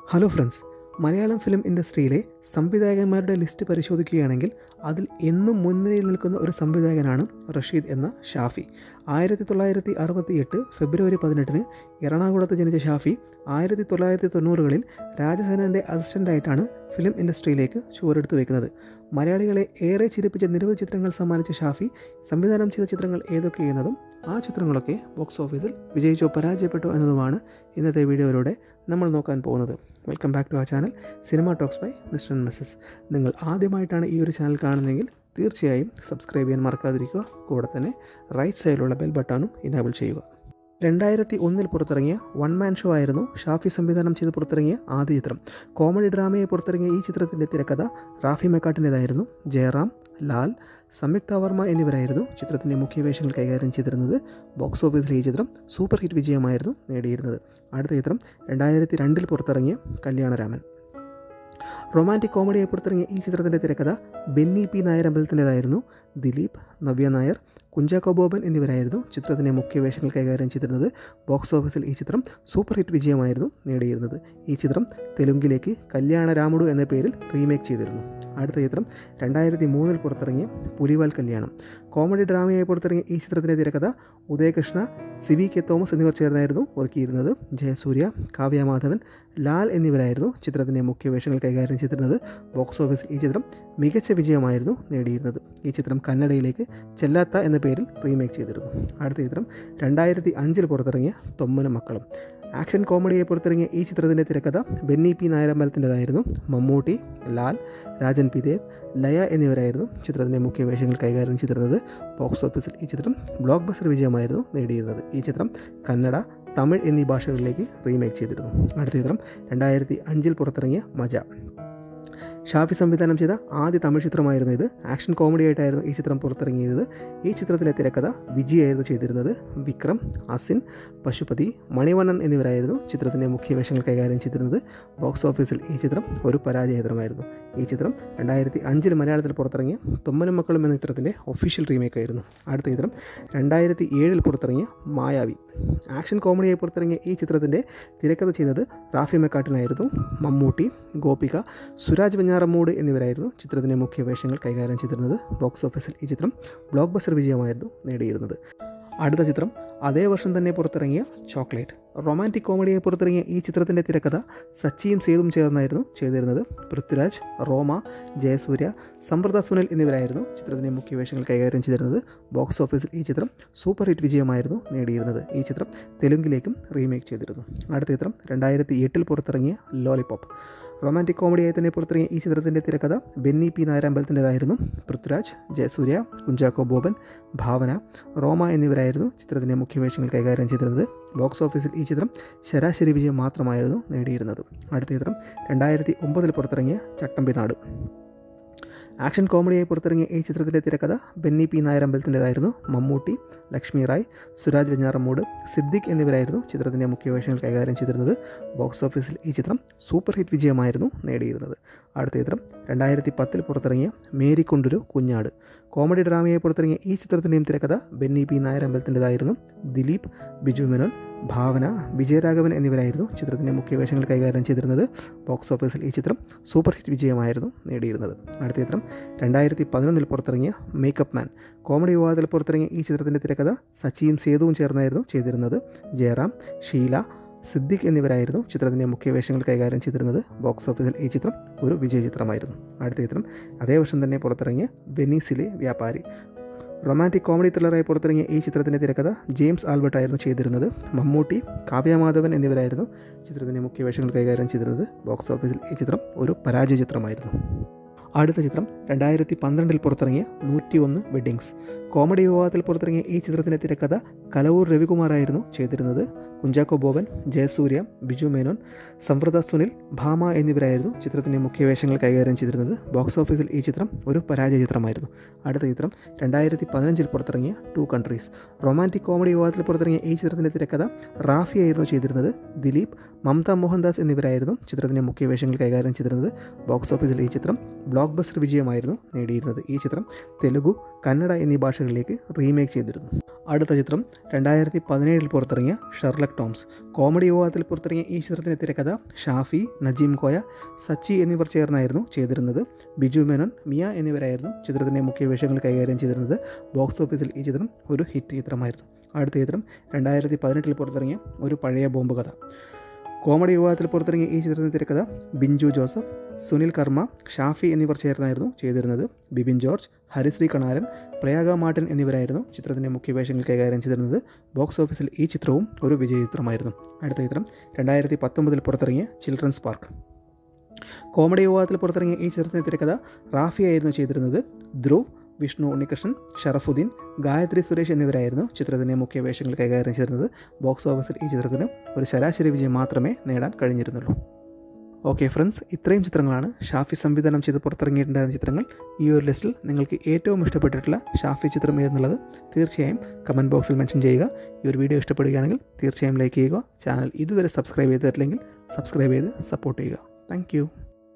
hello friends Malayalam film ഇൻഡസ്ട്രിയിലെ സംവിധായകന്മാരുടെ list പരിശോധിക്കുകയാണെങ്കിൽ അതിൽ എന്നും മുൻനിരയിൽ നിൽക്കുന്ന ഒരു സംവിധായകനാണ് റഷീദ് എന്ന ഷാഫി ആയിരത്തി തൊള്ളായിരത്തി അറുപത്തി എട്ട് ഫെബ്രുവരി പതിനെട്ടിന് എറണാകുളത്ത് ജനിച്ച ഷാഫി ആയിരത്തി തൊള്ളായിരത്തി തൊണ്ണൂറുകളിൽ രാജസേനൻ്റെ അസിസ്റ്റൻ്റായിട്ടാണ് ഫിലിം ഇൻഡസ്ട്രിയിലേക്ക് ചുവടെടുത്ത് വയ്ക്കുന്നത് മലയാളികളെ ഏറെ ചിരിപ്പിച്ച നിരവധി ചിത്രങ്ങൾ സമ്മാനിച്ച ഷാഫി സംവിധാനം ചെയ്ത ചിത്രങ്ങൾ ഏതൊക്കെയെന്നതും ആ ചിത്രങ്ങളൊക്കെ ബോക്സ് ഓഫീസിൽ വിജയിച്ചോ പരാജയപ്പെട്ടോ എന്നതുമാണ് ഇന്നത്തെ വീഡിയോയിലൂടെ നമ്മൾ നോക്കാൻ പോകുന്നത് വെൽക്കം ബാക്ക് ടു ആ channel cinema talks by Mr and Mrs നിങ്ങൾ ആദ്യമായിട്ടാണ് ഈ ഒരു ചാനൽ കാണുന്നതെങ്കിൽ തീർച്ചയായും സബ്സ്ക്രൈബ് ചെയ്യാൻ മറക്കാതിരിക്കുക കൂടെ തന്നെ റൈറ്റ് സൈഡിലുള്ള ബെൽ ബട്ടണും ഇനാബിൾ ചെയ്യുക രണ്ടായിരത്തി ഒന്നിൽ പുറത്തിറങ്ങിയ വൺ മാൻ ഷോ ആയിരുന്നു ഷാഫി സംവിധാനം ചെയ്ത് പുറത്തിറങ്ങിയ ആദ്യ ചിത്രം കോമഡി ഡ്രാമയെ പുറത്തിറങ്ങിയ ഈ ചിത്രത്തിൻ്റെ തിരക്കഥ റാഫി മെക്കാട്ടിൻ്റെതായിരുന്നു ജയറാം ലാൽ സംയുക്ത വർമ്മ എന്നിവരായിരുന്നു ചിത്രത്തിൻ്റെ മുഖ്യവേഷങ്ങൾ കൈകാര്യം ചെയ്തിരുന്നത് ബോക്സ് ഓഫീസിലെ ഈ ചിത്രം സൂപ്പർ ഹിറ്റ് വിജയമായിരുന്നു നേടിയിരുന്നത് അടുത്ത ചിത്രം രണ്ടായിരത്തി രണ്ടിൽ പുറത്തിറങ്ങിയ കല്യാണരാമൻ റൊമാൻറ്റിക് കോമഡിയെ പുറത്തിറങ്ങിയ ഈ ചിത്രത്തിൻ്റെ തിരക്കഥ ബെന്നി പി നായർ അമ്പലത്തിൻ്റെതായിരുന്നു ദിലീപ് നവ്യ നായർ കുഞ്ചാക്കോ ബോബൻ എന്നിവരായിരുന്നു ചിത്രത്തിൻ്റെ മുഖ്യവേഷങ്ങൾ കൈകാര്യം ചെയ്തിരുന്നത് ബോക്സ് ഓഫീസിൽ ഈ ചിത്രം സൂപ്പർ ഹിറ്റ് വിജയമായിരുന്നു നേടിയിരുന്നത് ഈ ചിത്രം തെലുങ്കിലേക്ക് കല്യാണ രാമുഡു എന്ന പേരിൽ റീമേക്ക് ചെയ്തിരുന്നു അടുത്ത ചിത്രം രണ്ടായിരത്തി മൂന്നിൽ പുറത്തിറങ്ങിയ പുലിവാൽ കല്യാണം കോമഡി ഡ്രാമയായി പുറത്തിറങ്ങിയ ഈ ചിത്രത്തിൻ്റെ തിരക്കഥ Udayakrishna C V K Thomas എന്നിവർ ചേർന്നായിരുന്നു ഒരുക്കിയിരുന്നത് ജയസൂര്യ കാവ്യ മാധവൻ ലാൽ എന്നിവരായിരുന്നു ചിത്രത്തിൻ്റെ മുഖ്യവേഷങ്ങൾ കൈകാര്യം ചെയ്തിരുന്നത് ബോക്സ് ഓഫീസിൽ ഈ ചിത്രം മികച്ച വിജയമായിരുന്നു നേടിയിരുന്നത് ഈ ചിത്രം കന്നഡയിലേക്ക് ചെല്ലാത്ത എന്ന പേരിൽ റീമേക്ക് ചെയ്തിരുന്നു അടുത്ത ചിത്രം രണ്ടായിരത്തി അഞ്ചിൽ പുറത്തിറങ്ങിയ തൊമ്മനും മക്കളും ആക്ഷൻ കോമഡിയെ പുറത്തിറങ്ങിയ ഈ ചിത്രത്തിൻ്റെ തിരക്കഥ ബെന്നി പി നായരമ്പലത്തിൻ്റെതായിരുന്നു മമ്മൂട്ടി ലാൽ രാജൻ പി ദേവ് ലയ എന്നിവരായിരുന്നു ചിത്രത്തിൻ്റെ മുഖ്യ വേഷങ്ങൾ കൈകാര്യം ചെയ്തിരുന്നത് ബോക്സ് ഓഫീസിൽ ഈ ചിത്രം ബ്ലോക്ക് ബസ്റ്റർ വിജയമായിരുന്നു നേടിയിരുന്നത് ഈ ചിത്രം കന്നഡ തമിഴ് എന്നീ ഭാഷകളിലേക്ക് റീമേക്ക് ചെയ്തിരുന്നു അടുത്ത ചിത്രം രണ്ടായിരത്തി അഞ്ചിൽ പുറത്തിറങ്ങിയ മജ ഷാഫി സംവിധാനം ചെയ്ത ആദ്യ തമിഴ് ചിത്രമായിരുന്നു ഇത് ആക്ഷൻ കോമഡി ആയിട്ടായിരുന്നു ഈ ചിത്രം പുറത്തിറങ്ങിയത് ഈ ചിത്രത്തിൻ്റെ തിരക്കഥ വിജയായിരുന്നു ചെയ്തിരുന്നത് വിക്രം അസിൻ പശുപതി മണിവണ്ണൻ എന്നിവരായിരുന്നു ചിത്രത്തിൻ്റെ മുഖ്യ വേഷങ്ങൾ കൈകാര്യം ചെയ്തിരുന്നത് ബോക്സ് ഓഫീസിൽ ഈ ചിത്രം ഒരു പരാജയ ചിത്രമായിരുന്നു ഈ ചിത്രം രണ്ടായിരത്തി അഞ്ചിൽ മലയാളത്തിൽ പുറത്തിറങ്ങിയ തൊമ്മനും മക്കളും എന്ന ചിത്രത്തിൻ്റെ ഒഫീഷ്യൽ റീമേക്ക് ആയിരുന്നു അടുത്ത ചിത്രം രണ്ടായിരത്തി ഏഴിൽ പുറത്തിറങ്ങിയ മായാവി ആക്ഷൻ കോമഡിയായി പുറത്തിറങ്ങിയ ഈ ചിത്രത്തിൻ്റെ തിരക്കഥ ചെയ്തത് റാഫി മെക്കാട്ടിനായിരുന്നു മമ്മൂട്ടി ഗോപിക സുരാജ് വെഞ്ഞാറമ്മൂട് എന്നിവരായിരുന്നു ചിത്രത്തിൻ്റെ മുഖ്യ വേഷങ്ങൾ കൈകാര്യം ചെയ്തിരുന്നത് ബോക്സ് ഓഫീസിൽ ഈ ചിത്രം ബ്ലോക്ക് ബസ്റ്റർ വിജയമായിരുന്നു നേടിയിരുന്നത് അടുത്ത ചിത്രം അതേ വർഷം തന്നെ പുറത്തിറങ്ങിയ ചോക്ലേറ്റ് റൊമാൻറ്റിക് കോമഡിയായി പുറത്തിറങ്ങിയ ഈ ചിത്രത്തിൻ്റെ തിരക്കഥ സച്ചിയും സേതും ചേർന്നായിരുന്നു ചെയ്തിരുന്നത് പൃഥ്വിരാജ് റോമ ജയസൂര്യ സമ്പ്രദ സുനിൽ എന്നിവരായിരുന്നു ചിത്രത്തിൻ്റെ മുഖ്യ വേഷങ്ങൾ കൈകാര്യം ചെയ്തിരുന്നത് ബോക്സ് ഓഫീസിൽ ഈ ചിത്രം സൂപ്പർ ഹിറ്റ് വിജയമായിരുന്നു നേടിയിരുന്നത് ഈ ചിത്രം തെലുങ്കിലേക്കും റീമേക്ക് ചെയ്തിരുന്നു അടുത്ത ചിത്രം രണ്ടായിരത്തി എട്ടിൽ പുറത്തിറങ്ങിയ ലോലിപോപ്പ് റൊമാൻറ്റിക് കോമഡിയായി തന്നെ പുറത്തിറങ്ങിയ ഈ ചിത്രത്തിൻ്റെ തിരക്കഥ ബെന്നി പി നായരമ്പലത്തിൻ്റെതായിരുന്നു പൃഥ്വിരാജ് ജയസൂര്യ കുഞ്ചാക്കോ ബോബൻ ഭാവന റോമ എന്നിവരായിരുന്നു ചിത്രത്തിൻ്റെ മുഖ്യവേഷങ്ങൾ കൈകാര്യം ചെയ്തിരുന്നത് ബോക്സ് ഓഫീസിൽ ഈ ചിത്രം ശരാശരി വിജയം മാത്രമായിരുന്നു നേടിയിരുന്നത് അടുത്ത ചിത്രം രണ്ടായിരത്തി ഒമ്പതിൽ പുറത്തിറങ്ങിയ ചട്ടമ്പിനാട് ആക്ഷൻ കോമഡിയായി പുറത്തിറങ്ങിയ ഈ ചിത്രത്തിൻ്റെ തിരക്കഥ ബെന്നി പി നായരമ്പലത്തിൻ്റെതായിരുന്നു മമ്മൂട്ടി ലക്ഷ്മി റായ് സുരാജ് വെഞ്ഞാറമ്മൂട് സിദ്ദിഖ് എന്നിവരായിരുന്നു ചിത്രത്തിൻ്റെ മുഖ്യവേഷങ്ങൾ കൈകാര്യം ചെയ്തിരുന്നത് ബോക്സ് ഓഫീസിൽ ഈ ചിത്രം സൂപ്പർ ഹിറ്റ് വിജയമായിരുന്നു നേടിയിരുന്നത് അടുത്ത ചിത്രം രണ്ടായിരത്തി പത്തിൽ പുറത്തിറങ്ങിയ മേരി കൊണ്ടൊരു കുഞ്ഞാട് കോമഡി ഡ്രാമയായി പുറത്തിറങ്ങിയ ഈ ചിത്രത്തിൻ്റെയും തിരക്കഥ ബെന്നി പി നായരമ്പലത്തിൻ്റെതായിരുന്നു ദിലീപ് ബിജു മേനോൻ ഭാവന വിജയരാഘവൻ എന്നിവരായിരുന്നു ചിത്രത്തിൻ്റെ മുഖ്യവേഷങ്ങൾ കൈകാര്യം ചെയ്തിരുന്നത് ബോക്സ് ഓഫീസിൽ ഈ ചിത്രം സൂപ്പർ ഹിറ്റ് വിജയമായിരുന്നു നേടിയിരുന്നത് അടുത്ത ചിത്രം രണ്ടായിരത്തി പതിനൊന്നിൽ പുറത്തിറങ്ങിയ മേക്കപ്പ് മാൻ കോമഡി വിവാദത്തിൽ പുറത്തിറങ്ങിയ ഈ ചിത്രത്തിൻ്റെ തിരക്കഥ സച്ചിയും സേതുവും ചേർന്നായിരുന്നു ചെയ്തിരുന്നത് ജയറാം ഷീല സിദ്ദിഖ് എന്നിവരായിരുന്നു ചിത്രത്തിൻ്റെ മുഖ്യവേഷങ്ങൾ കൈകാര്യം ചെയ്തിരുന്നത് ബോക്സ് ഓഫീസിൽ ഈ ചിത്രം ഒരു വിജയ ചിത്രമായിരുന്നു അടുത്ത ചിത്രം അതേ വർഷം തന്നെ പുറത്തിറങ്ങിയ വെനീസിലെ വ്യാപാരി റൊമാൻറ്റിക് കോമഡി ത്രില്ലറായി പുറത്തിറങ്ങിയ ഈ ചിത്രത്തിൻ്റെ തിരക്കഥ ജെയിംസ് ആൽബർട്ട് ആയിരുന്നു ചെയ്തിരുന്നത് മമ്മൂട്ടി കാവ്യമാധവൻ എന്നിവരായിരുന്നു ചിത്രത്തിൻ്റെ മുഖ്യവേഷങ്ങൾ കൈകാര്യം ചെയ്തിരുന്നത് ബോക്സ് ഓഫീസിൽ ഈ ചിത്രം ഒരു പരാജയ ചിത്രമായിരുന്നു അടുത്ത ചിത്രം രണ്ടായിരത്തി പന്ത്രണ്ടിൽ പുറത്തിറങ്ങിയ നൂറ്റി ഒന്ന് വെഡ്ഡിങ്സ് കോമഡി വിവാദത്തിൽ പുറത്തിറങ്ങിയ ഈ ചിത്രത്തിൻ്റെ തിരക്കഥ കലവൂർ രവികുമാറായിരുന്നു ചെയ്തിരുന്നത് കുഞ്ചാക്കോ ബോബൻ ജയസൂര്യ ബിജു മേനോൻ സംവൃത സുനിൽ ഭാമ എന്നിവരായിരുന്നു ചിത്രത്തിൻ്റെ മുഖ്യവേഷങ്ങൾ കൈകാര്യം ചെയ്തിരുന്നത് ബോക്സ് ഓഫീസിൽ ഈ ചിത്രം ഒരു പരാജയ ചിത്രമായിരുന്നു അടുത്ത ചിത്രം രണ്ടായിരത്തി പതിനഞ്ചിൽ പുറത്തിറങ്ങിയ ടു കൺട്രീസ് റൊമാൻറ്റിക് കോമഡി വിവാദത്തിൽ പുറത്തിറങ്ങിയ ഈ ചിത്രത്തിൻ്റെ തിരക്കഥ റാഫി ആയിരുന്നു ചെയ്തിരുന്നത് ദിലീപ് മമത മോഹൻദാസ് എന്നിവരായിരുന്നു ചിത്രത്തിൻ്റെ മുഖ്യവേഷങ്ങൾ കൈകാര്യം ചെയ്തിരുന്നത് ബോക്സ് ഓഫീസിൽ ഈ ചിത്രം ബ്ലോക്ക് ബസ്റ്റർ വിജയമായിരുന്നു നേടിയിരുന്നത് ഈ ചിത്രം തെലുഗു കന്നഡ എന്നീ ഭാഷകളിലേക്ക് റീമേക്ക് ചെയ്തിരുന്നു അടുത്ത ചിത്രം രണ്ടായിരത്തി പതിനേഴിൽ പുറത്തിറങ്ങിയ ഷെർലക് ടോംസ് കോമഡി വിഭാഗത്തിൽ പുറത്തിറങ്ങിയ ഈ ചിത്രത്തിൻ്റെ തിരക്കഥ ഷാഫി നജീം കോയ സച്ചി എന്നിവർ ചേർന്നായിരുന്നു ചെയ്തിരുന്നത് ബിജു മേനോൻ മിയ എന്നിവരായിരുന്നു ചിത്രത്തിൻ്റെ മുഖ്യ വേഷങ്ങൾ കൈകാര്യം ചെയ്തിരുന്നത് ബോക്സ് ഓഫീസിൽ ഈ ചിത്രം ഒരു ഹിറ്റ് ചിത്രമായിരുന്നു അടുത്ത ചിത്രം രണ്ടായിരത്തി പതിനെട്ടിൽ പുറത്തിറങ്ങിയ ഒരു പഴയ ബോംബ് കഥ കോമഡി വിഭാഗത്തിൽ പുറത്തിറങ്ങിയ ഈ ചിത്രത്തിൻ്റെ തിരക്കഥ ബിഞ്ചു ജോസഫ് സുനിൽ കർമ്മ ഷാഫി എന്നിവർ ചേർന്നായിരുന്നു ചെയ്തിരുന്നത് ബിബിൻ ജോർജ് ഹരിശ്രീ കണാരൻ പ്രയാഗ മാർട്ടിൻ എന്നിവരായിരുന്നു ചിത്രത്തിൻ്റെ മുഖ്യ വേഷങ്ങൾ കൈകാര്യം ചെയ്തിരുന്നത് ബോക്സ് ഓഫീസിൽ ഈ ചിത്രവും ഒരു വിജയ ചിത്രമായിരുന്നു അടുത്ത ചിത്രം രണ്ടായിരത്തി പത്തൊമ്പതിൽ പുറത്തിറങ്ങിയ ചിൽഡ്രൻസ് പാർക്ക് കോമഡി വിഭാഗത്തിൽ പുറത്തിറങ്ങിയ ഈ ചിത്രത്തിൻ്റെ തിരക്കഥ റാഫി ആയിരുന്നു ചെയ്തിരുന്നത് ധ്രുവ് വിഷ്ണു ഉണ്ണികൃഷ്ണൻ ഷറഫുദ്ദീൻ ഗായത്രി സുരേഷ് എന്നിവരായിരുന്നു ചിത്രത്തിൻ്റെ മുഖ്യ വേഷങ്ങൾ കൈകാര്യം ചെയ്തിരുന്നത് ബോക്സ് ഓഫീസിൽ ഈ ചിത്രത്തിന് ഒരു ശരാശരി വിജയം മാത്രമേ നേടാൻ കഴിഞ്ഞിരുന്നുള്ളൂ ഓക്കെ ഫ്രണ്ട്സ് ഇത്രയും ചിത്രങ്ങളാണ് ഷാഫി സംവിധാനം ചെയ്ത് പുറത്തിറങ്ങിയിട്ടുണ്ടായിരുന്ന ചിത്രങ്ങൾ ഈ ഒരു ലിസ്റ്റിൽ നിങ്ങൾക്ക് ഏറ്റവും ഇഷ്ടപ്പെട്ടിട്ടുള്ള ഷാഫി ചിത്രം ഏതെന്നുള്ളത് തീർച്ചയായും കമൻറ്റ് ബോക്സിൽ മെൻഷൻ ചെയ്യുക ഈ ഒരു വീഡിയോ ഇഷ്ടപ്പെടുകയാണെങ്കിൽ തീർച്ചയായും ലൈക്ക് ചെയ്യുക ചാനൽ ഇതുവരെ സബ്സ്ക്രൈബ് ചെയ്തിട്ടില്ലെങ്കിൽ സബ്സ്ക്രൈബ് ചെയ്ത് സപ്പോർട്ട് ചെയ്യുക താങ്ക്